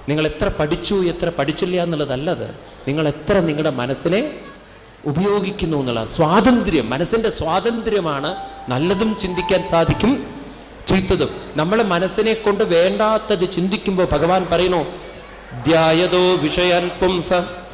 നിങ്ങൾ എത്ര പഠിച്ചു എത്ര പഠിച്ചില്ല എന്നുള്ളതല്ലത് നിങ്ങൾ എത്ര നിങ്ങളുടെ മനസ്സിനെ ഉപയോഗിക്കുന്നു എന്നുള്ള സ്വാതന്ത്ര്യം മനസ്സിൻ്റെ സ്വാതന്ത്ര്യമാണ് നല്ലതും ചിന്തിക്കാൻ സാധിക്കും ചീത്തതും നമ്മളെ മനസ്സിനെ കൊണ്ട് വേണ്ടാത്തത് ചിന്തിക്കുമ്പോൾ ഭഗവാൻ പറയുന്നു ധ്യായതോ വിഷയാൻ പുംസ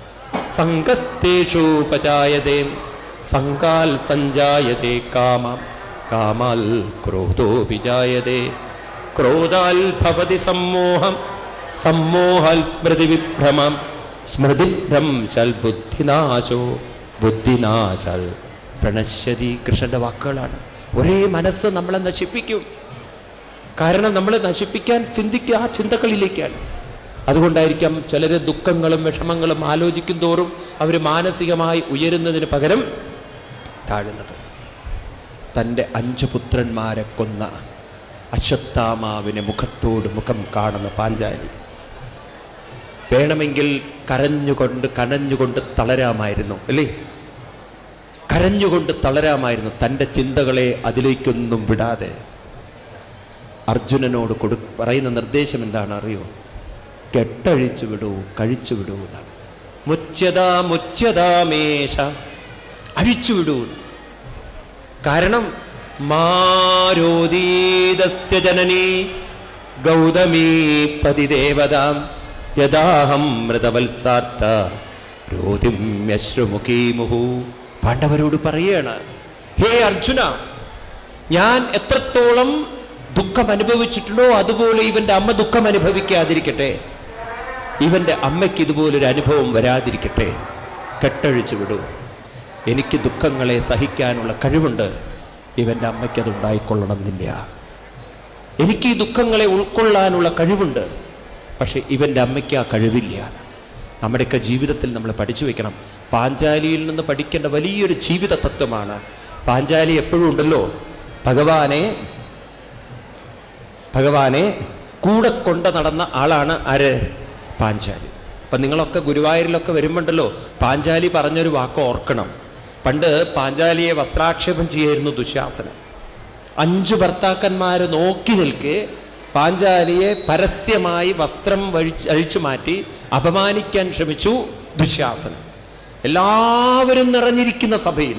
സംഘസ്തേഷോപജായതേ സംഘാൽ സഞ്ജായതേ കാമം കാമാൽ ക്രോധോ വിജായതേ ക്രോധാൽ ഭവതി സമ്മോഹം സമ്മോഹാൽ സ്മൃതി വിഭ്രമം സ്മൃതിഭ്രംശൽ ബുദ്ധിനാശോ ബുദ്ധിനാശൽ പ്രണശ്യതി കൃഷ്ണന്റെ വാക്കുകളാണ് ഒരേ മനസ്സ് നമ്മളെ നശിപ്പിക്കും കാരണം നമ്മൾ നശിപ്പിക്കാൻ ചിന്തിക്കുക ആ ചിന്തകളിലേക്കാണ് അതുകൊണ്ടായിരിക്കാം ചിലർ ദുഃഖങ്ങളും വിഷമങ്ങളും ആലോചിക്കും തോറും അവർ മാനസികമായി ഉയരുന്നതിന് പകരം താഴുന്നത് തൻ്റെ അഞ്ചു പുത്രന്മാരെ കൊന്ന അശ്വത്ഥാമാവിനെ മുഖത്തോട് മുഖം കാണുന്ന പാഞ്ചാലി വേണമെങ്കിൽ കരഞ്ഞുകൊണ്ട് കനഞ്ഞുകൊണ്ട് തളരാമായിരുന്നു അല്ലേ കരഞ്ഞുകൊണ്ട് തളരാമായിരുന്നു തൻ്റെ ചിന്തകളെ അതിലേക്കൊന്നും വിടാതെ അർജുനനോട് കൊടു പറയുന്ന നിർദ്ദേശം എന്താണ് അറിയോ കെട്ടഴിച്ചു വിടൂ കഴിച്ചു വിടൂ എന്നാണ് മുച്യതാ മുച്യതാമേഷ അഴിച്ചു വിടൂ കാരണം മാരോദീതസ്യ ജനനീ ഗൗതമീ പതിദേവതാം യഥാഹം മൃതവത്സാർത്ഥ രോതിമ്യശ്രുമുഖീ മുഹു പാണ്ഡവരോട് പറയാണ് ഹേ അർജുന ഞാൻ എത്രത്തോളം ദുഃഖം അനുഭവിച്ചിട്ടുണ്ടോ അതുപോലെ ഇവന്റെ അമ്മ ദുഃഖം അനുഭവിക്കാതിരിക്കട്ടെ ഇവന്റെ അമ്മയ്ക്ക് ഇതുപോലൊരു അനുഭവം വരാതിരിക്കട്ടെ കെട്ടഴിച്ചു വിടൂ എനിക്ക് ദുഃഖങ്ങളെ സഹിക്കാനുള്ള കഴിവുണ്ട് ഇവന്റെ അമ്മയ്ക്ക് അത് ഉണ്ടായിക്കൊള്ളണമെന്നില്ല എനിക്ക് ഈ ദുഃഖങ്ങളെ ഉൾക്കൊള്ളാനുള്ള കഴിവുണ്ട് പക്ഷെ ഇവന്റെ അമ്മയ്ക്ക് ആ കഴിവില്ല നമ്മുടെയൊക്കെ ജീവിതത്തിൽ നമ്മൾ പഠിച്ചു വെക്കണം പാഞ്ചാലിയിൽ നിന്ന് പഠിക്കേണ്ട വലിയൊരു ജീവിത തത്വമാണ് പാഞ്ചാലി എപ്പോഴും ഉണ്ടല്ലോ ഭഗവാനെ ഭഗവാനെ കൂടെ കൊണ്ട് നടന്ന ആളാണ് ആര് പാഞ്ചാലി അപ്പം നിങ്ങളൊക്കെ ഗുരുവായൂരിലൊക്കെ വരുമ്പോണ്ടല്ലോ പാഞ്ചാലി പറഞ്ഞൊരു വാക്ക് ഓർക്കണം പണ്ട് പാഞ്ചാലിയെ വസ്ത്രാക്ഷേപം ചെയ്യായിരുന്നു ദുശാസനം അഞ്ചു ഭർത്താക്കന്മാർ നോക്കി നിൽക്കെ പാഞ്ചാലിയെ പരസ്യമായി വസ്ത്രം വഴിച്ച് അഴിച്ചു മാറ്റി അപമാനിക്കാൻ ശ്രമിച്ചു ദുശാസനം എല്ലാവരും നിറഞ്ഞിരിക്കുന്ന സഭയിൽ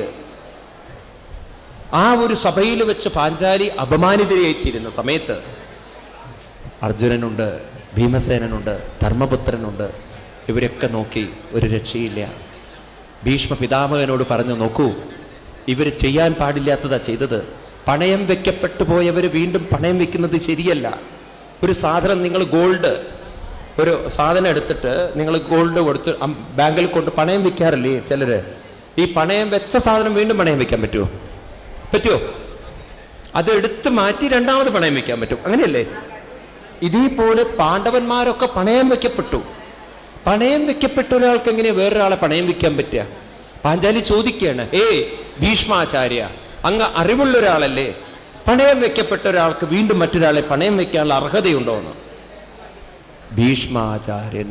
ആ ഒരു സഭയിൽ വെച്ച് പാഞ്ചാലി അപമാനിതരായിത്തീരുന്ന സമയത്ത് അർജുനനുണ്ട് ഭീമസേനനുണ്ട് ധർമ്മപുത്രനുണ്ട് ഇവരൊക്കെ നോക്കി ഒരു രക്ഷയില്ല ഭീഷ്മ പിതാമകനോട് പറഞ്ഞു നോക്കൂ ഇവർ ചെയ്യാൻ പാടില്ലാത്തതാ ചെയ്തത് പണയം വെക്കപ്പെട്ടു പോയവർ വീണ്ടും പണയം വെക്കുന്നത് ശരിയല്ല ഒരു സാധനം നിങ്ങൾ ഗോൾഡ് ഒരു സാധനം എടുത്തിട്ട് നിങ്ങൾ ഗോൾഡ് കൊടുത്ത് അം- ബാങ്കിൽ കൊണ്ട് പണയം വെക്കാറില്ലേ ചിലര് ഈ പണയം വെച്ച സാധനം വീണ്ടും പണയം വെക്കാൻ പറ്റുമോ പറ്റുമോ അത് എടുത്ത് മാറ്റി രണ്ടാമത് പണയം വെക്കാൻ പറ്റും അങ്ങനെയല്ലേ ഇതേപോലെ പാണ്ഡവന്മാരൊക്കെ പണയം വെക്കപ്പെട്ടു പണയം വെക്കപ്പെട്ട ഒരാൾക്ക് എങ്ങനെയാ വേറൊരാളെ പണയം വെക്കാൻ പറ്റുക പാഞ്ചാലി ചോദിക്കുകയാണ് ഏ ഭീഷ്മാചാര്യ അങ്ങ് അറിവുള്ള ഒരാളല്ലേ പണയം വെക്കപ്പെട്ട ഒരാൾക്ക് വീണ്ടും മറ്റൊരാളെ പണയം വെക്കാനുള്ള അർഹതയുണ്ടോ എന്ന് ഭീഷ്മാചാര്യൻ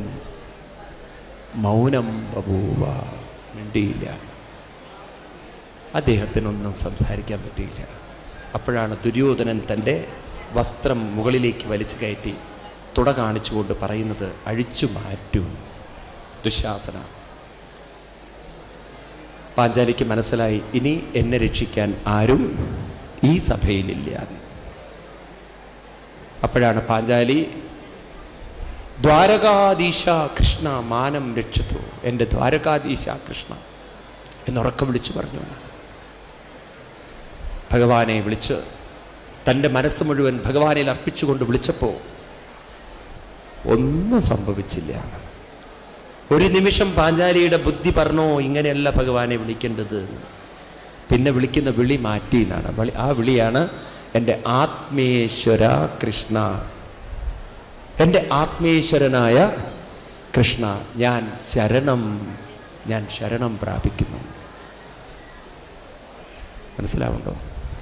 മൗനം ബഭൂവ മിണ്ടിയില്ല അദ്ദേഹത്തിനൊന്നും സംസാരിക്കാൻ പറ്റിയില്ല അപ്പോഴാണ് ദുര്യോധനൻ തൻ്റെ വസ്ത്രം മുകളിലേക്ക് വലിച്ചു കയറ്റി തുട കാണിച്ചുകൊണ്ട് പറയുന്നത് അഴിച്ചു മാറ്റൂ ദുശാസന പാഞ്ചാലിക്ക് മനസ്സിലായി ഇനി എന്നെ രക്ഷിക്കാൻ ആരും ഈ സഭയിലില്ല അപ്പോഴാണ് പാഞ്ചാലി ദ്വാരകാധീശ കൃഷ്ണ മാനം രക്ഷിച്ചു എൻ്റെ ദ്വാരകാധീശ കൃഷ്ണ എന്നുറക്കം വിളിച്ചു പറഞ്ഞു ഭഗവാനെ വിളിച്ച് തൻ്റെ മനസ്സ് മുഴുവൻ ഭഗവാനിൽ അർപ്പിച്ചുകൊണ്ട് വിളിച്ചപ്പോൾ ഒന്നും സംഭവിച്ചില്ല ഒരു നിമിഷം പാഞ്ചാലിയുടെ ബുദ്ധി പറഞ്ഞോ ഇങ്ങനെയല്ല ഭഗവാനെ വിളിക്കേണ്ടത് എന്ന് പിന്നെ വിളിക്കുന്ന വിളി മാറ്റി എന്നാണ് വിളി- ആ വിളിയാണ് എൻ്റെ ആത്മേശ്വര കൃഷ്ണ എൻ്റെ ആത്മേശ്വരനായ കൃഷ്ണ ഞാൻ ശരണം ഞാൻ ശരണം പ്രാപിക്കുന്നു മനസ്സിലാവുണ്ടോ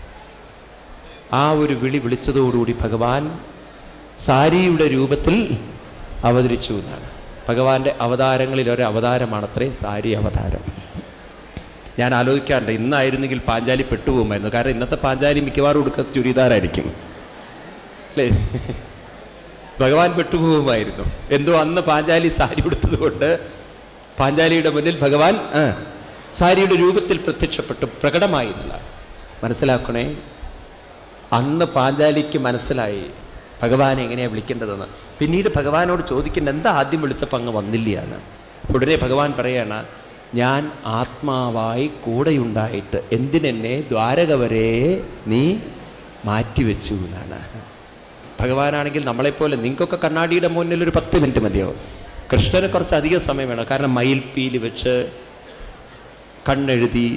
ആ ഒരു വിളി വിളിച്ചതോടുകൂടി ഭഗവാൻ സാരിയുടെ രൂപത്തിൽ അവതരിച്ചു എന്നാണ് ഭഗവാന്റെ അവതാരങ്ങളിൽ ഒരു അവതാരമാണത്രേ സാരി അവതാരം ഞാൻ ആലോചിക്കാറുണ്ട് ഇന്നായിരുന്നെങ്കിൽ പാഞ്ചാലി പെട്ടുപോകുമായിരുന്നു കാരണം ഇന്നത്തെ പാഞ്ചാലി മിക്കവാറും ഉടുക്ക ചുരിദാറായിരിക്കും അല്ലേ ഭഗവാൻ പെട്ടുപോകുമായിരുന്നു എന്തോ അന്ന് പാഞ്ചാലി സാരി ഉടുത്തത് കൊണ്ട് പാഞ്ചാലിയുടെ മുന്നിൽ ഭഗവാൻ ആ, സാരിയുടെ രൂപത്തിൽ പ്രത്യക്ഷപ്പെട്ടു പ്രകടമായി എന്നുള്ള മനസ്സിലാക്കണേ അന്ന് പാഞ്ചാലിക്ക് മനസ്സിലായി ഭഗവാൻ എങ്ങനെയാണ് വിളിക്കേണ്ടതെന്ന് പിന്നീട് ഭഗവാനോട് ചോദിക്കേണ്ട എന്താ ആദ്യം വിളിച്ചപ്പോൾ അങ്ങ് വന്നില്ല എന്ന് ഉടനെ ഭഗവാൻ പറയാണ് ഞാൻ ആത്മാവായി കൂടെയുണ്ടായിട്ട് എന്തിനെന്നെ ദ്വാരക വരെ നീ മാറ്റിവെച്ചു എന്നാണ് ഭഗവാനാണെങ്കിൽ നമ്മളെപ്പോലെ നിങ്ങൾക്കൊക്കെ കണ്ണാടിയുടെ മുന്നിൽ ഒരു പത്ത് മിനിറ്റ് മതിയാവും കൃഷ്ണന് കുറച്ച് അധികം സമയം വേണം കാരണം മയിൽപ്പീലി വെച്ച് കണ്ണെഴുതി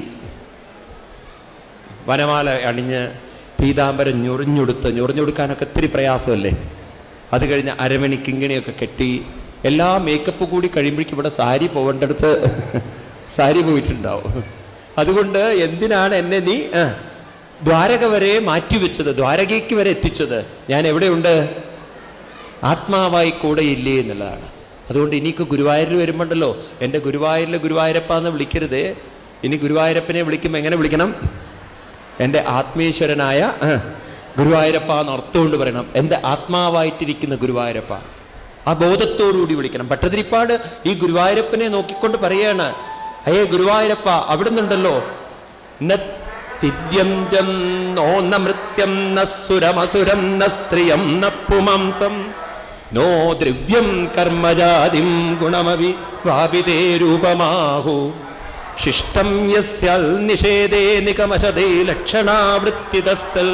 വനമാല അണിഞ്ഞ് പീതാംബരം ഞൊറിഞ്ഞുടുത്ത് ഞൊറിഞ്ഞുടുക്കാനൊക്കെ ഒത്തിരി പ്രയാസമല്ലേ അത് കഴിഞ്ഞ് അരമണി കിങ്ങിണിയൊക്കെ കെട്ടി എല്ലാ മേക്കപ്പ് കൂടി കഴിയുമ്പോഴേക്കും ഇവിടെ സാരി പോകേണ്ടടുത്ത് സാരി പോയിട്ടുണ്ടാവും അതുകൊണ്ട് എന്തിനാണ് എന്നെ നീ ആ, ദ്വാരക വരെ മാറ്റിവെച്ചത് ദ്വാരകയ്ക്ക് വരെ എത്തിച്ചത് ഞാൻ എവിടെയുണ്ട് ആത്മാവായി കൂടെ ഇല്ലേ എന്നുള്ളതാണ് അതുകൊണ്ട് ഇനിക്ക് ഗുരുവായൂരിൽ വരുമ്പോണ്ടല്ലോ എൻ്റെ ഗുരുവായൂരിൽ ഗുരുവായൂരപ്പ എന്ന് വിളിക്കരുത് ഇനി ഗുരുവായൂരപ്പനെ വിളിക്കുമ്പോൾ എങ്ങനെ വിളിക്കണം എൻ്റെ ആത്മീശ്വരനായ ആ, ഗുരുവായൂരപ്പ എന്ന് അർത്ഥമുകൊണ്ട് പറയണം എൻ്റെ ആത്മാവായിട്ടിരിക്കുന്ന ഗുരുവായൂരപ്പ ആ ബോധത്തോടുകൂടി വിളിക്കണം ഭട്ടതിരിപ്പാട് ഈ ഗുരുവായൂരപ്പനെ നോക്കിക്കൊണ്ട് പറയാണ് അയ്യേ ഗുരുവായൂരപ്പ അവിടുന്നുണ്ടല്ലോ ന തിര്യം നോ ന മൃത്യം ന സുരമസുരം ന സ്ത്രിയം ന പുമാംസം നോ ദ്രവ്യം കർമ്മജാതിം ഗുണമവി വാപിതേ രൂപമാഹു ശിഷ്ടം യസ്യൽ നിഷേധേ നികമശതേ ലക്ഷണാവൃത്തിതസ്ഥൽ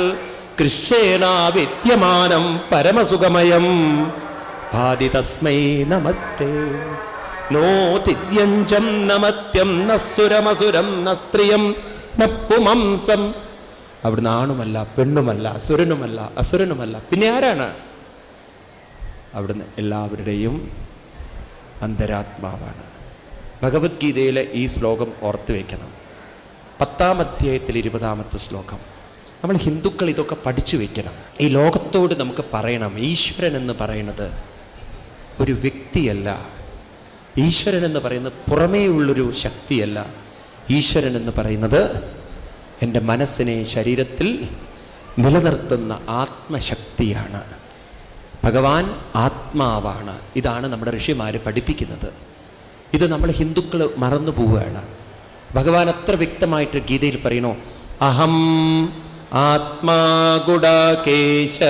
കൃഷ്യേണാവിദ്യമാനം പരമസുഖമയം ഭാതി തസ്മൈ നമസ്തേ നോ തിര്യഞ്ചം നമത്യം ന സുരമസുരം ന സ്ത്രിയം ന പുമംസം അവിടുന്ന് ആണുമല്ല പെണ്ണുമല്ല സുരനുമല്ല അസുരനുമല്ല പിന്നെ ആരാണ് അവിടുന്ന് എല്ലാവരുടെയും അന്തരാത്മാവാണ് ഭഗവത്ഗീതയിലെ ഈ ശ്ലോകം ഓർത്തു വയ്ക്കണം പത്താം അധ്യായത്തിൽ ഇരുപതാമത്തെ ശ്ലോകം നമ്മൾ ഹിന്ദുക്കൾ ഇതൊക്കെ പഠിച്ചു വെക്കണം ഈ ലോകത്തോട് നമുക്ക് പറയണം ഈശ്വരൻ എന്ന് പറയുന്നത് ഒരു വ്യക്തിയല്ല ഈശ്വരൻ എന്ന് പറയുന്നത് പുറമേ ഉള്ളൊരു ശക്തിയല്ല ഈശ്വരൻ എന്ന് പറയുന്നത് എൻ്റെ മനസ്സിനെ ശരീരത്തിൽ നിലനിർത്തുന്ന ആത്മശക്തിയാണ് ഭഗവാൻ ആത്മാവാണ് ഇതാണ് നമ്മുടെ ഋഷിമാർ പഠിപ്പിക്കുന്നത് ഇത് നമ്മൾ ഹിന്ദുക്കൾ മറന്നു പോവുകയാണ് ഭഗവാൻ അത്ര വ്യക്തമായിട്ട് ഗീതയിൽ പറയണോ അഹം ആത്മാ ഗുഡാകേശ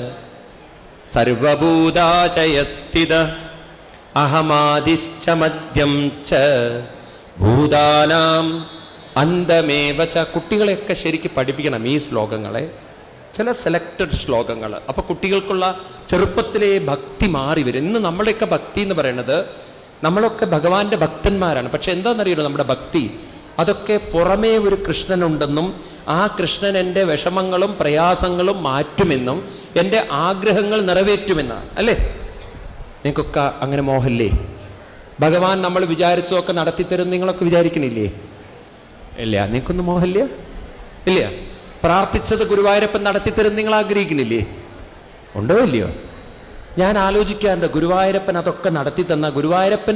സർവഭൂതാശയസ്ഥിത അഹമാദിശ്ച മദ്യം ച ഭൂതാനാം അന്തമേവ ച കുട്ടികളെയൊക്കെ ശരിക്ക് പഠിപ്പിക്കണം ഈ ശ്ലോകങ്ങളെ ചില സെലക്റ്റഡ് ശ്ലോകങ്ങൾ അപ്പോൾ കുട്ടികൾക്കുള്ള ചെറുപ്പത്തിലെ ഭക്തി മാറി വരും ഇന്ന് നമ്മുടെയൊക്കെ ഭക്തി എന്ന് പറയുന്നത് നമ്മളൊക്കെ ഭഗവാന്റെ ഭക്തന്മാരാണ് പക്ഷെ എന്താണെന്നറിയണോ നമ്മുടെ ഭക്തി അതൊക്കെ പുറമേ ഒരു കൃഷ്ണനുണ്ടെന്നും ആ കൃഷ്ണൻ എൻ്റെ വിഷമങ്ങളും പ്രയാസങ്ങളും മാറ്റുമെന്നും എൻ്റെ ആഗ്രഹങ്ങൾ നിറവേറ്റുമെന്നാണ് അല്ലേ നിങ്ങൾക്കൊക്കെ അങ്ങനെ മോഹല്ലേ ഭഗവാൻ നമ്മൾ വിചാരിച്ചതൊക്കെ നടത്തിത്തരും നിങ്ങളൊക്കെ വിചാരിക്കണില്ലേ ഇല്ല നിങ്ങൾക്കൊന്നും മോഹമില്ല ഇല്ല പ്രാർത്ഥിച്ചത് ഗുരുവായൂരപ്പൻ നടത്തിത്തരും നിങ്ങൾ ആഗ്രഹിക്കുന്നില്ലേ ഉണ്ടോ ഇല്ലയോ ഞാൻ ആലോചിക്കാറുണ്ട് ഗുരുവായൂരപ്പൻ അതൊക്കെ നടത്തി തന്ന ഗുരുവായൂരപ്പൻ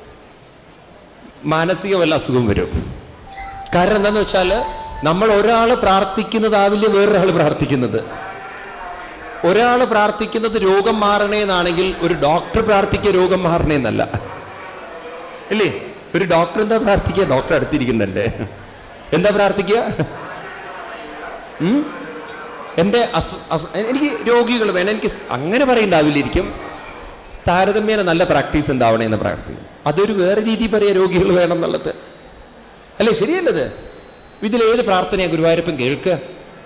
മാനസിക വല്ല അസുഖം വരും കാരണം എന്താന്ന് വെച്ചാൽ നമ്മൾ ഒരാൾ പ്രാർത്ഥിക്കുന്നതാവില്ല വേറൊരാൾ പ്രാർത്ഥിക്കുന്നത് ഒരാൾ പ്രാർത്ഥിക്കുന്നത് രോഗം മാറണേന്നാണെങ്കിൽ ഒരു ഡോക്ടർ പ്രാർത്ഥിക്കുക രോഗം മാറണേന്നല്ല ഇല്ലേ ഒരു ഡോക്ടർ എന്താ പ്രാർത്ഥിക്കുക ഡോക്ടർ അടുത്തിരിക്കുന്നുണ്ട് എന്താ പ്രാർത്ഥിക്കുക ഉം? എൻ്റെ അസു അസു എനിക്ക് രോഗികൾ വേണം എനിക്ക് സ് അങ്ങനെ പറയണ്ടാവില്ലിരിക്കും താരതമ്യേന നല്ല പ്രാക്ടീസ് ഉണ്ടാവണേ എന്ന് പ്രാർത്ഥിക്കും അതൊരു വേറെ രീതി പറയാ രോഗികൾ വേണം എന്നുള്ളത് അല്ലേ ശരിയല്ലത് ഇതിലേത് പ്രാർത്ഥനയാണ് ഗുരുവായൂരപ്പൻ കേൾക്കുക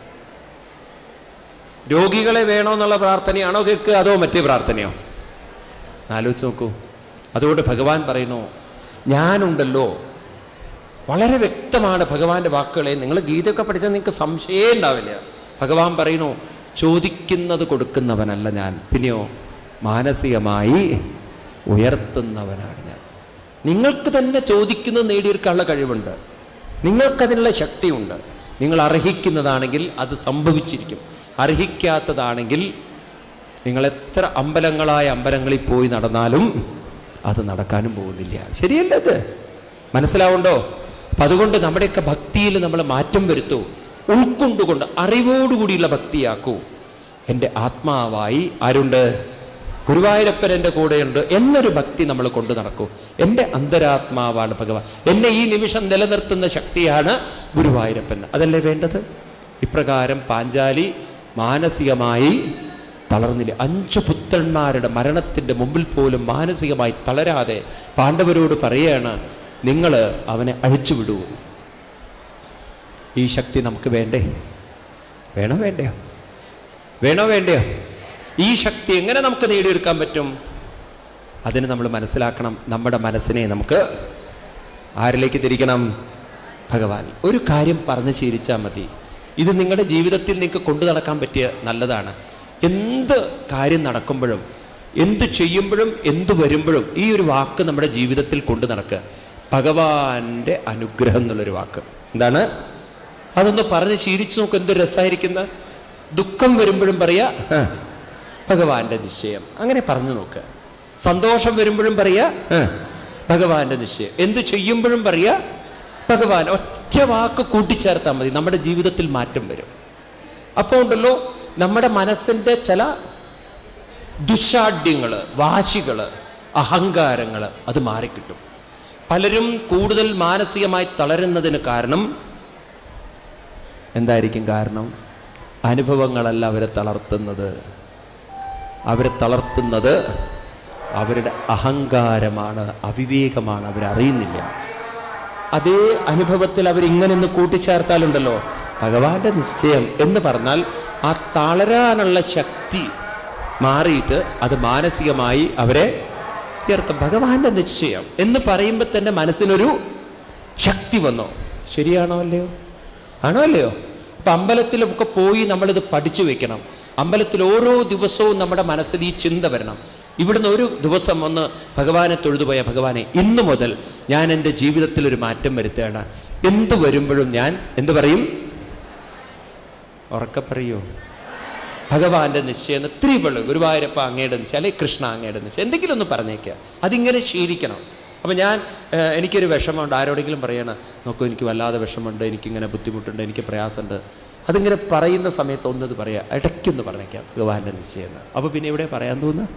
രോഗികളെ വേണോ എന്നുള്ള പ്രാർത്ഥനയാണോ കേൾക്കുക അതോ മറ്റേ പ്രാർത്ഥനയോ ആലോചിച്ച് നോക്കൂ അതുകൊണ്ട് ഭഗവാൻ പറയുന്നു ഞാനുണ്ടല്ലോ വളരെ വ്യക്തമാണ് ഭഗവാന്റെ വാക്കുകളെ നിങ്ങൾ ഗീതയൊക്കെ പഠിച്ചാൽ നിങ്ങൾക്ക് സംശയമേ ഉണ്ടാവില്ല ഭഗവാൻ പറയുന്നു ചോദിക്കുന്നത് കൊടുക്കുന്നവനല്ല ഞാൻ പിന്നെയോ മാനസികമായി ഉയർത്തുന്നവനാണ് ഞാൻ നിങ്ങൾക്ക് തന്നെ ചോദിക്കുന്നത് നേടിയെടുക്കാനുള്ള കഴിവുണ്ട് നിങ്ങൾക്കതിനുള്ള ശക്തിയുണ്ട് നിങ്ങൾ അർഹിക്കുന്നതാണെങ്കിൽ അത് സംഭവിച്ചിരിക്കും അർഹിക്കാത്തതാണെങ്കിൽ നിങ്ങൾ എത്ര അമ്പലങ്ങളായ അമ്പലങ്ങളിൽ പോയി നടന്നാലും അത് നടക്കാനും പോകുന്നില്ല ശരിയല്ല അത് മനസ്സിലാവുണ്ടോ അപ്പം അതുകൊണ്ട് നമ്മുടെയൊക്കെ ഭക്തിയിൽ നമ്മൾ മാറ്റം വരുത്തൂ ഉൾക്കൊണ്ടുകൊണ്ട് അറിവോടുകൂടിയുള്ള ഭക്തിയാക്കൂ എൻ്റെ ആത്മാവായി ആരുണ്ട് ഗുരുവായൂരപ്പൻ എൻ്റെ കൂടെയുണ്ട് എന്നൊരു ഭക്തി നമ്മൾ കൊണ്ടു നടക്കൂ എൻ്റെ അന്തരാത്മാവാണ് ഭഗവാൻ എന്നെ ഈ നിമിഷം നിലനിർത്തുന്ന ശക്തിയാണ് ഗുരുവായൂരപ്പൻ അതല്ലേ വേണ്ടത് ഇപ്രകാരം പാഞ്ചാലി മാനസികമായി തളർന്നില്ല അഞ്ചു പുത്രന്മാരുടെ മരണത്തിൻ്റെ മുമ്പിൽ പോലും മാനസികമായി തളരാതെ പാണ്ഡവരോട് പറയാണ് നിങ്ങൾ അവനെ അഴിച്ചുവിടൂ ഈ ശക്തി നമുക്ക് വേണ്ടേ വേണോ വേണ്ടയോ വേണോ വേണ്ടയോ ഈ ശക്തി എങ്ങനെ നമുക്ക് നേടിയെടുക്കാൻ പറ്റും അതിന് നമ്മൾ മനസ്സിലാക്കണം നമ്മുടെ മനസ്സിനെ നമുക്ക് ആരിലേക്ക് തിരിക്കണം ഭഗവാൻ ഒരു കാര്യം പറഞ്ഞ് ശീലിച്ചാൽ മതി ഇത് നിങ്ങളുടെ ജീവിതത്തിൽ നിങ്ങൾക്ക് കൊണ്ടു നടക്കാൻ പറ്റിയ നല്ലതാണ് എന്ത് കാര്യം നടക്കുമ്പോഴും എന്ത് ചെയ്യുമ്പോഴും എന്ത് വരുമ്പോഴും ഈ ഒരു വാക്ക് നമ്മുടെ ജീവിതത്തിൽ കൊണ്ടു നടക്കുക ഭഗവാന്റെ അനുഗ്രഹം എന്നുള്ളൊരു വാക്ക് എന്താണ് അതൊന്ന് പറഞ്ഞ് ശീലിച്ചു നോക്ക് എന്ത് രസമായിരിക്കുന്ന ദുഃഖം വരുമ്പോഴും പറയാ "ആ, ഭഗവാന്റെ നിശ്ചയം അങ്ങനെ പറഞ്ഞു നോക്ക് സന്തോഷം വരുമ്പോഴും പറയാ "ആ, ഭഗവാന്റെ നിശ്ചയം എന്ത് ചെയ്യുമ്പോഴും പറയാ ഭഗവാൻ ഒറ്റ വാക്ക് കൂട്ടിച്ചേർത്താൽ മതി നമ്മുടെ ജീവിതത്തിൽ മാറ്റം വരും അപ്പോൾ ഉണ്ടല്ലോ നമ്മുടെ മനസ്സിൻ്റെ ചില ദുശാഠ്യങ്ങൾ വാശികൾ അഹങ്കാരങ്ങൾ അത് മാറിക്കിട്ടും പലരും കൂടുതൽ മാനസികമായി തളരുന്നതിന് കാരണം എന്തായിരിക്കും കാരണം അനുഭവങ്ങളല്ല അവരെ തളർത്തുന്നത് അവരെ തളർത്തുന്നത് അവരുടെ അഹങ്കാരമാണ് അവിവേകമാണ് അവരറിയുന്നില്ല അതേ അനുഭവത്തിൽ അവരിങ്ങനെ ഒന്ന് കൂട്ടിച്ചേർത്താലുണ്ടല്ലോ ഭഗവാന്റെ നിശ്ചയം എന്ന് പറഞ്ഞാൽ ആ തളരാനുള്ള ശക്തി മാറിയിട്ട് അത് മാനസികമായി അവരെ ഉയർത്തും ഭഗവാന്റെ നിശ്ചയം എന്ന് പറയുമ്പോൾ തന്നെ മനസ്സിനൊരു ശക്തി വന്നോ ശരിയാണോ അല്ലയോ ആണോ അല്ലയോ അപ്പൊ അമ്പലത്തിലൊക്കെ പോയി നമ്മളിത് പഠിച്ചു വെക്കണം അമ്പലത്തിൽ ഓരോ ദിവസവും നമ്മുടെ മനസ്സിൽ ഈ ചിന്ത വരണം ഇവിടുന്ന് ഒരു ദിവസം ഒന്ന് ഭഗവാനെ തൊഴുതുപോയ ഭഗവാനെ ഇന്നു മുതൽ ഞാൻ എൻ്റെ ജീവിതത്തിൽ ഒരു മാറ്റം വരുത്തുകയാണ് എന്ത് വരുമ്പോഴും ഞാൻ എന്ത് പറയും ഉറക്കെ പറയൂ ഭഗവാന്റെ നിശ്ചയം ത്രിപള് ഗുരുവായൂരപ്പ അങ്ങയുടെ നിശ്ചയം അല്ലെങ്കിൽ കൃഷ്ണ അങ്ങയുടെ നിശ്ചയം എന്തെങ്കിലും ഒന്ന് പറഞ്ഞേക്കുക അതിങ്ങനെ ശീലിക്കണം അപ്പം ഞാൻ ഏഹ്, എനിക്കൊരു വിഷമമുണ്ട് ആരോടെങ്കിലും പറയണം നോക്കൂ എനിക്ക് വല്ലാതെ വിഷമമുണ്ട് എനിക്കിങ്ങനെ ബുദ്ധിമുട്ടുണ്ട് എനിക്ക് പ്രയാസമുണ്ട് അതിങ്ങനെ പറയുന്ന സമയത്ത് ഒന്നത് പറയാം ഇടയ്ക്കൊന്ന് പറഞ്ഞേക്കാം ഭഗവാന്റെ നിശ്ചയം എന്ന് അപ്പോൾ പിന്നെ ഇവിടെ പറയാൻ തോന്നുക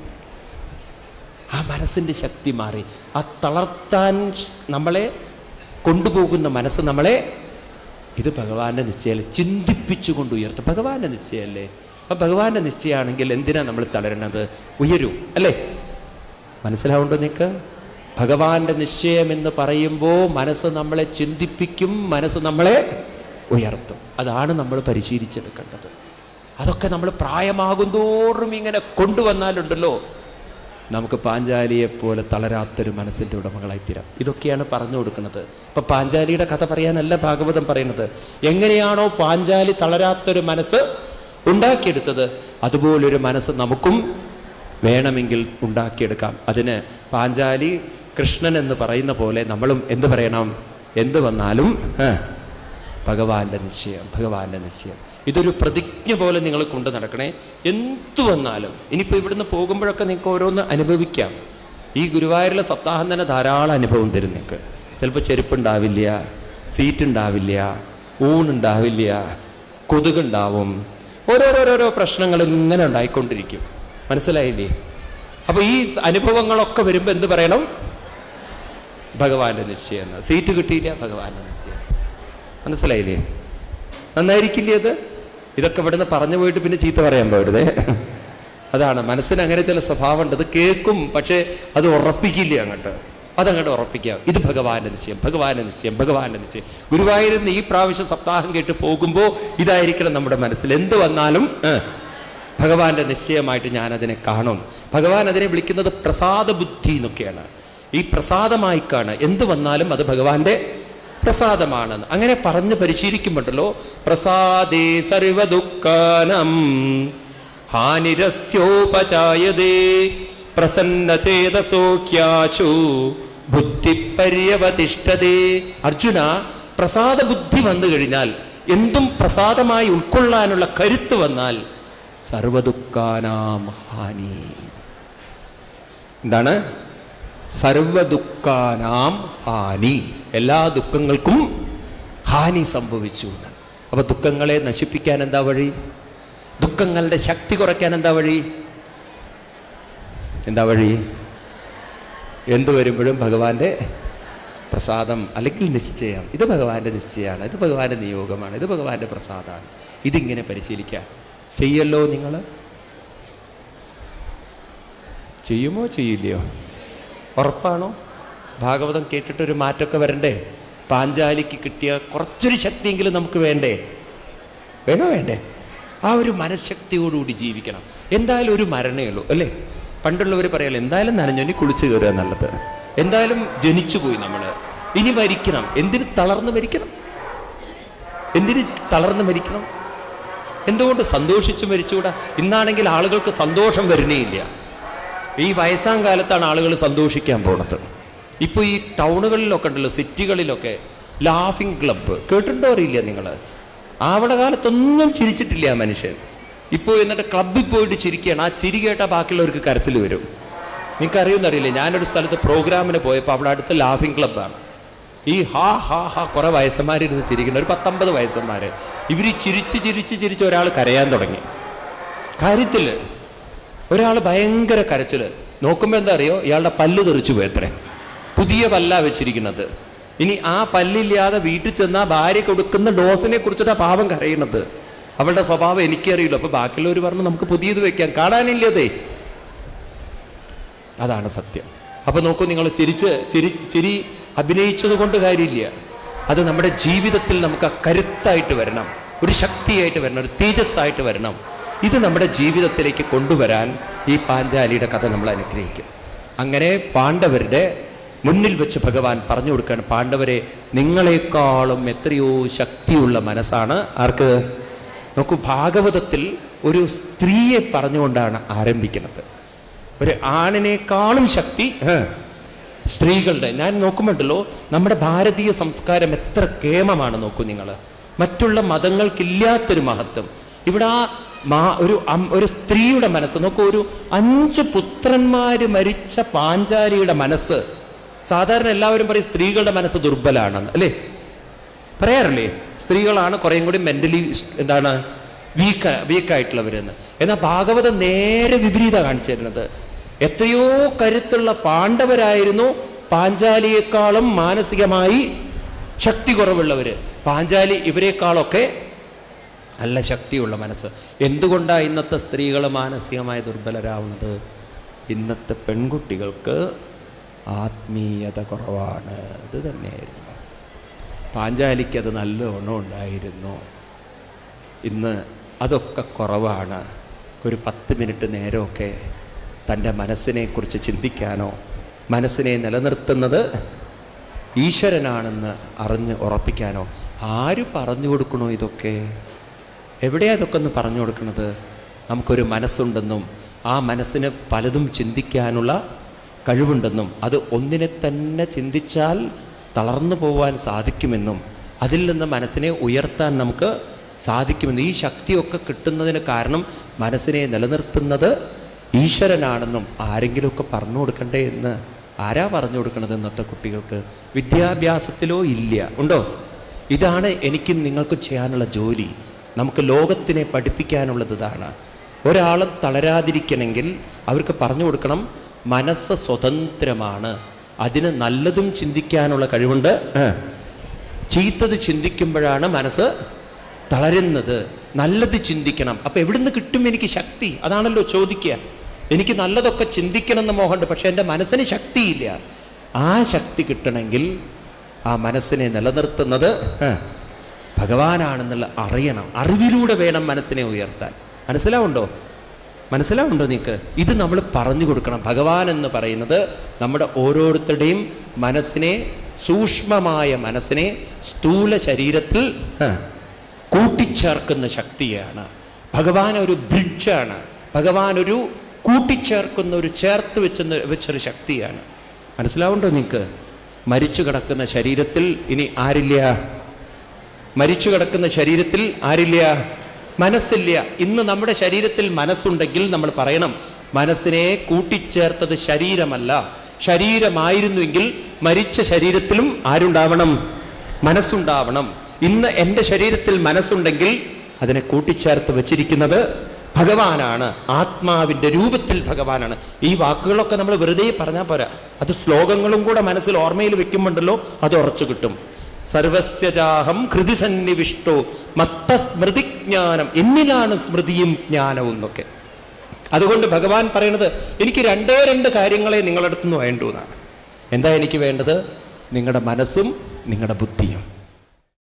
ആ മനസ്സിൻ്റെ ശക്തി മാറി ആ തളർത്താൻ നമ്മളെ കൊണ്ടുപോകുന്ന മനസ്സ് നമ്മളെ ഇത് ഭഗവാന്റെ നിശ്ചയമല്ലേ ചിന്തിപ്പിച്ചുകൊണ്ട് ഉയർത്തും ഭഗവാന്റെ നിശ്ചയമല്ലേ അപ്പം ഭഗവാന്റെ നിശ്ചയമാണെങ്കിൽ എന്തിനാ നമ്മൾ തളരണത് ഉയരൂ അല്ലേ മനസ്സിലാവുണ്ടോ നിനക്ക് ഭഗവാന്റെ നിശ്ചയം എന്ന് പറയുമ്പോൾ മനസ്സ് നമ്മളെ ചിന്തിപ്പിക്കും മനസ്സ് നമ്മളെ ഉയർത്തും അതാണ് നമ്മൾ പരിശീലിച്ചെടുക്കേണ്ടത് അതൊക്കെ നമ്മൾ പ്രായമാകും തോറും ഇങ്ങനെ കൊണ്ടുവന്നാലുണ്ടല്ലോ നമുക്ക് പാഞ്ചാലിയെ പോലെ തളരാത്തൊരു മനസ്സിൻ്റെ ഉടമകളായി തീരാം ഇതൊക്കെയാണ് പറഞ്ഞു കൊടുക്കുന്നത് ഇപ്പൊ പാഞ്ചാലിയുടെ കഥ പറയാനല്ല ഭാഗവതം പറയുന്നത് എങ്ങനെയാണോ പാഞ്ചാലി തളരാത്തൊരു മനസ്സ് ഉണ്ടാക്കിയെടുത്തത് അതുപോലൊരു മനസ്സ് നമുക്കും വേണമെങ്കിൽ ഉണ്ടാക്കിയെടുക്കാം അതിന് പാഞ്ചാലി കൃഷ്ണൻ എന്ന് പറയുന്ന പോലെ നമ്മളും എന്ത് പറയണം എന്ത് വന്നാലും ആ, ഭഗവാന്റെ നിശ്ചയം ഭഗവാന്റെ നിശ്ചയം ഇതൊരു പ്രതിജ്ഞ പോലെ നിങ്ങൾ കൊണ്ടു നടക്കണേ എന്തു വന്നാലും ഇനിയിപ്പോൾ ഇവിടുന്ന് പോകുമ്പോഴൊക്കെ നിങ്ങൾക്ക് ഓരോന്ന് അനുഭവിക്കാം ഈ ഗുരുവായൂരിലെ സപ്താഹം തന്നെ ധാരാളം അനുഭവം തരും നിങ്ങൾക്ക് ചിലപ്പോൾ ചെരുപ്പുണ്ടാവില്ല സീറ്റ് ഉണ്ടാവില്ല ഊണുണ്ടാവില്ല കൊതുകുണ്ടാവും ഓരോരോരോരോ പ്രശ്നങ്ങൾ ഇങ്ങനെ ഉണ്ടായിക്കൊണ്ടിരിക്കും മനസ്സിലായില്ലേ അപ്പോൾ ഈ അനുഭവങ്ങളൊക്കെ വരുമ്പോൾ എന്ത് പറയണം ഭഗവാന്റെ നിശ്ചയം എന്ന്. സീറ്റ് കിട്ടിയില്ല ഭഗവാന്റെ നിശ്ചയം മനസ്സിലായില്ലേ നന്നായിരിക്കില്ലേ അത് ഇതൊക്കെ ഇവിടുന്ന് പറഞ്ഞു പോയിട്ട് പിന്നെ ചീത്ത പറയാൻ പോരുതേ അതാണ് മനസ്സിന് അങ്ങനെ ചില സ്വഭാവമുണ്ട് അത് കേൾക്കും പക്ഷേ അത് ഉറപ്പിക്കില്ല അങ്ങോട്ട് അതങ്ങോട്ട് ഉറപ്പിക്കാം ഇത് ഭഗവാന്റെ നിശ്ചയം ഭഗവാന്റെ നിശ്ചയം ഭഗവാന്റെ നിശ്ചയം ഗുരുവായൂരിന്ന് ഈ പ്രാവശ്യം സപ്താഹം കേട്ട് പോകുമ്പോൾ ഇതായിരിക്കണം നമ്മുടെ മനസ്സിൽ എന്ത് വന്നാലും ഏ, ഭഗവാന്റെ നിശ്ചയമായിട്ട് ഞാൻ അതിനെ കാണും ഭഗവാൻ അതിനെ വിളിക്കുന്നത് പ്രസാദ ബുദ്ധി എന്നൊക്കെയാണ് ഈ പ്രസാദമായി കാണുക എന്ത് വന്നാലും അത് ഭഗവാന്റെ പ്രസാദമാണെന്ന് അങ്ങനെ പറഞ്ഞ് പരിശീലിക്കുമ്പോണ്ടല്ലോ പ്രസാദേ സർവദുഃഖാനം ഹാനിരസ്യോപചായതേ പ്രസന്നചേതസോഖ്യാശു ബുദ്ധി പര്യവതിഷ്ഠതേ അർജുന പ്രസാദ ബുദ്ധി വന്നു കഴിഞ്ഞാൽ എന്തും പ്രസാദമായി ഉൾക്കൊള്ളാനുള്ള കരുത്ത് വന്നാൽ സർവദുഃഖാനാം ഹാനി എന്താണ് സർവദുഃഖാനാം ഹാനി എല്ലാ ദുഃഖങ്ങൾക്കും ഹാനി സംഭവിച്ചു എന്നാണ് അപ്പൊ ദുഃഖങ്ങളെ നശിപ്പിക്കാൻ എന്താ വഴി ദുഃഖങ്ങളുടെ ശക്തി കുറയ്ക്കാൻ എന്താ വഴി എന്താ വഴി എന്ത് വരുമ്പോഴും ഭഗവാന്റെ പ്രസാദം അല്ലെങ്കിൽ നിശ്ചയം ഇത് ഭഗവാന്റെ നിശ്ചയമാണ് ഇത് ഭഗവാന്റെ നിയോഗമാണ് ഇത് ഭഗവാന്റെ പ്രസാദമാണ് ഇതിങ്ങനെ പരിശീലിക്കുക ചെയ്യല്ലോ നിങ്ങൾ ചെയ്യുമോ ചെയ്യില്ലയോ ഉറപ്പാണോ ഭാഗവതം കേട്ടിട്ടൊരു മാറ്റമൊക്കെ വരണ്ടേ പാഞ്ചാലിക്ക് കിട്ടിയ കുറച്ചൊരു ശക്തിയെങ്കിലും നമുക്ക് വേണ്ടേ വേണോ വേണ്ടേ ആ ഒരു മനഃശക്തിയോടുകൂടി ജീവിക്കണം എന്തായാലും ഒരു മരണേ ഉള്ളൂ അല്ലേ പണ്ടുള്ളവർ പറയല്ലോ എന്തായാലും നനഞ്ഞു ഇനി കുളിച്ചു കയറുക നല്ലത് എന്തായാലും ജനിച്ചു പോയി നമ്മൾ ഇനി മരിക്കണം എന്തിന് തളർന്ന് മരിക്കണം എന്തിന് തളർന്ന് മരിക്കണം എന്തുകൊണ്ട് സന്തോഷിച്ച് മരിച്ചുകൂടാ ഇന്നാണെങ്കിൽ ആളുകൾക്ക് സന്തോഷം വരുന്നേയില്ല ഈ വയസ്സാം കാലത്താണ് ആളുകൾ സന്തോഷിക്കാൻ പോണത് ഇപ്പോൾ ഈ ടൗണുകളിലൊക്കെ ഉണ്ടല്ലോ സിറ്റികളിലൊക്കെ ലാഫിംഗ് ക്ലബ്ബ് കേട്ടിട്ടുണ്ടോ അറിയില്ല നിങ്ങൾ ആവണ കാലത്തൊന്നും ചിരിച്ചിട്ടില്ല ആ മനുഷ്യൻ ഇപ്പോൾ എന്നിട്ട് ക്ലബ്ബിൽ പോയിട്ട് ചിരിക്കുകയാണ് ആ ചിരി കേട്ടാൽ ബാക്കിയുള്ളവർക്ക് കരച്ചിൽ വരും നിങ്ങൾക്ക് അറിയുമെന്നറിയില്ല ഞാനൊരു സ്ഥലത്ത് പ്രോഗ്രാമിന് പോയപ്പോൾ അവിടെ അടുത്ത് ലാഫിംഗ് ക്ലബ്ബാണ് ഈ ഹാ ഹാ ഹാ കുറെ വയസ്സന്മാരിരുന്ന് ചിരിക്കുന്ന ഒരു പത്തൊമ്പത് വയസ്സന്മാര് ഇവർ ചിരിച്ച് ചിരിച്ച് ചിരിച്ച് ഒരാൾ കരയാൻ തുടങ്ങി കാര്യത്തിൽ ഒരാൾ ഭയങ്കര കരച്ചില് നോക്കുമ്പോൾ എന്താ അറിയോ ഇയാളുടെ പല്ല് തെറിച്ചു പോയി അത്രേ പുതിയ പല്ലാ വെച്ചിരിക്കുന്നത് ഇനി ആ പല്ലില്ലാതെ വീട്ടിൽ ചെന്നാൽ ഭാര്യ കൊടുക്കുന്ന ഡോസിനെ കുറിച്ചിട്ടാ പാവം കരയുന്നത് അവളുടെ സ്വഭാവം എനിക്കറിയില്ല അപ്പൊ ബാക്കിയുള്ളവർ പറഞ്ഞു നമുക്ക് പുതിയത് വെക്കാം കാണാനില്ലതേ അതാണ് സത്യം അപ്പൊ നോക്കൂ നിങ്ങൾ ചിരിച്ച് ചിരി ചിരി അഭിനയിച്ചത് കൊണ്ട് കാര്യമില്ല അത് നമ്മുടെ ജീവിതത്തിൽ നമുക്ക് ആ കരുത്തായിട്ട് വരണം ഒരു ശക്തിയായിട്ട് വരണം ഒരു തേജസ്സായിട്ട് വരണം ഇത് നമ്മുടെ ജീവിതത്തിലേക്ക് കൊണ്ടുവരാൻ ഈ പാഞ്ചാലിയുടെ കഥ നമ്മൾ അനുഗ്രഹിക്കും അങ്ങനെ പാണ്ഡവരുടെ മുന്നിൽ വെച്ച് ഭഗവാൻ പറഞ്ഞു കൊടുക്കുകയാണ് പാണ്ഡവരെ നിങ്ങളെക്കാളും എത്രയോ ശക്തിയുള്ള മനസ്സാണ് ആർക്ക് നോക്കൂ ഭാഗവതത്തിൽ ഒരു സ്ത്രീയെ പറഞ്ഞുകൊണ്ടാണ് ആരംഭിക്കുന്നത് ഒരു ആണിനേക്കാളും ശക്തി ഏ, സ്ത്രീകളുടെ ഞാൻ നോക്കുമ്പോണ്ടല്ലോ നമ്മുടെ ഭാരതീയ സംസ്കാരം എത്ര കേമമാണ് നോക്കൂ നിങ്ങൾ മറ്റുള്ള മതങ്ങൾക്കില്ലാത്തൊരു മഹത്വം ഇവിടെ ആ മാ- ഒരു അം- ഒരു സ്ത്രീയുടെ മനസ്സ് നോക്കൂ ഒരു അഞ്ച് പുത്രന്മാര് മരിച്ച പാഞ്ചാലിയുടെ മനസ്സ് സാധാരണ എല്ലാവരും പറയും സ്ത്രീകളുടെ മനസ്സ് ദുർബലാണെന്ന് അല്ലേ പറയാറില്ലേ സ്ത്രീകളാണ് കുറേയും കൂടി മെന്റലി എന്താണ് വീക്ക് വീക്കായിട്ടുള്ളവരെന്ന് എന്നാൽ ഭാഗവതം നേരെ വിപരീത കാണിച്ചു തരുന്നത് എത്രയോ കരുത്തുള്ള പാണ്ഡവരായിരുന്നു പാഞ്ചാലിയേക്കാളും മാനസികമായി ശക്തി കുറവുള്ളവര് പാഞ്ചാലി ഇവരെക്കാളൊക്കെ നല്ല ശക്തിയുള്ള മനസ്സ് എന്തുകൊണ്ടാണ് ഇന്നത്തെ സ്ത്രീകൾ മാനസികമായി ദുർബലരാവുന്നത് ഇന്നത്തെ പെൺകുട്ടികൾക്ക് ആത്മീയത കുറവാണ് ഇത് തന്നെയായിരുന്നു പാഞ്ചാലിക്ക് അത് നല്ലോണം ഉണ്ടായിരുന്നു ഇന്ന് അതൊക്കെ കുറവാണ് ഒരു പത്ത് മിനിറ്റ് നേരമൊക്കെ തൻ്റെ മനസ്സിനെക്കുറിച്ച് ചിന്തിക്കാനോ മനസ്സിനെ നിലനിർത്തുന്നത് ഈശ്വരനാണെന്ന് അറിഞ്ഞ് ഉറപ്പിക്കാനോ ആര് പറഞ്ഞു കൊടുക്കണോ ഇതൊക്കെ എവിടെയാ ഇതൊക്കെ ഒന്ന് പറഞ്ഞു കൊടുക്കുന്നത് നമുക്കൊരു മനസ്സുണ്ടെന്നും ആ മനസ്സിന് പലതും ചിന്തിക്കാനുള്ള കഴിവുണ്ടെന്നും അത് ഒന്നിനെ തന്നെ ചിന്തിച്ചാൽ തളർന്നു പോവാൻ സാധിക്കുമെന്നും അതിൽ നിന്ന് മനസ്സിനെ ഉയർത്താൻ നമുക്ക് സാധിക്കുമെന്നും ഈ ശക്തിയൊക്കെ കിട്ടുന്നതിന് കാരണം മനസ്സിനെ നിലനിർത്തുന്നത് ഈശ്വരനാണെന്നും ആരെങ്കിലുമൊക്കെ പറഞ്ഞു കൊടുക്കണ്ടേ എന്ന് ആരാ പറഞ്ഞു കൊടുക്കണത് ഇന്നത്തെ കുട്ടികൾക്ക് വിദ്യാഭ്യാസത്തിലോ ഇല്ല ഉണ്ടോ ഇതാണ് എനിക്കും നിങ്ങൾക്കും ചെയ്യാനുള്ള ജോലി നമുക്ക് ലോകത്തിനെ പഠിപ്പിക്കാനുള്ളത് ഇതാണ് ഒരാൾ തളരാതിരിക്കണമെങ്കിൽ അവർക്ക് പറഞ്ഞു കൊടുക്കണം മനസ്സ് സ്വതന്ത്രമാണ് അതിന് നല്ലതും ചിന്തിക്കാനുള്ള കഴിവുണ്ട് ഏ. ചീത്തത് ചിന്തിക്കുമ്പോഴാണ് മനസ്സ് തളരുന്നത് നല്ലത് ചിന്തിക്കണം അപ്പൊ എവിടുന്ന് കിട്ടും എനിക്ക് ശക്തി അതാണല്ലോ ചോദിക്കുക എനിക്ക് നല്ലതൊക്കെ ചിന്തിക്കണം എന്ന് മോഹമുണ്ട് പക്ഷെ എൻ്റെ മനസ്സിന് ശക്തിയില്ല ആ ശക്തി കിട്ടണമെങ്കിൽ ആ മനസ്സിനെ നിലനിർത്തുന്നത് ഏ, ഭഗവാനാണെന്നുള്ള അറിയണം അറിവിലൂടെ വേണം മനസ്സിനെ ഉയർത്താൻ മനസ്സിലാവുണ്ടോ മനസ്സിലാവുണ്ടോ നിനക്ക് ഇത് നമ്മൾ പറഞ്ഞു കൊടുക്കണം ഭഗവാൻ എന്ന് പറയുന്നത് നമ്മുടെ ഓരോരുത്തരുടെയും മനസ്സിനെ സൂക്ഷ്മമായ മനസ്സിനെ സ്ഥൂല ശരീരത്തിൽ ആ, കൂട്ടിച്ചേർക്കുന്ന ശക്തിയാണ് ഭഗവാൻ ഒരു ബ്രിഡ്ജാണ് ഭഗവാൻ ഒരു കൂട്ടിച്ചേർക്കുന്ന ഒരു ചേർത്ത് വെച്ചെന്ന് വെച്ചൊരു ശക്തിയാണ് മനസ്സിലാവുണ്ടോ നിങ്ങൾക്ക് മരിച്ചു കിടക്കുന്ന ശരീരത്തിൽ ഇനി ആരില്ല മരിച്ചു കിടക്കുന്ന ശരീരത്തിൽ ആരില്ല മനസ്സില്ല ഇന്ന് നമ്മുടെ ശരീരത്തിൽ മനസ്സുണ്ടെങ്കിൽ നമ്മൾ പറയണം മനസ്സിനെ കൂട്ടിച്ചേർത്തത് ശരീരമല്ല ശരീരമായിരുന്നുവെങ്കിൽ മരിച്ച ശരീരത്തിലും ആരുണ്ടാവണം മനസ്സുണ്ടാവണം ഇന്ന് എൻ്റെ ശരീരത്തിൽ മനസ്സുണ്ടെങ്കിൽ അതിനെ കൂട്ടിച്ചേർത്ത് വെച്ചിരിക്കുന്നത് ഭഗവാനാണ് ആത്മാവിൻ്റെ രൂപത്തിൽ ഭഗവാനാണ് ഈ വാക്കുകളൊക്കെ നമ്മൾ വെറുതെ പറഞ്ഞാൽ പോരാ അത് ശ്ലോകങ്ങളും കൂടെ മനസ്സിൽ ഓർമ്മയിൽ വെക്കുമ്പോണ്ടല്ലോ അത് ഉറച്ചു കിട്ടും സർവസ്യജാഹം ഹൃദി സന്നിവിഷ്ടോ മത്ത സ്മൃതിജ്ഞാനം എന്നിലാണ് സ്മൃതിയും ജ്ഞാനവും എന്നൊക്കെ അതുകൊണ്ട് ഭഗവാൻ പറയണത് എനിക്ക് രണ്ടേ രണ്ട് കാര്യങ്ങളെ നിങ്ങളടുത്തുനിന്ന് വേണ്ടൂ എന്നാണ് എന്താ എനിക്ക് വേണ്ടത് നിങ്ങളുടെ മനസ്സും നിങ്ങളുടെ ബുദ്ധിയും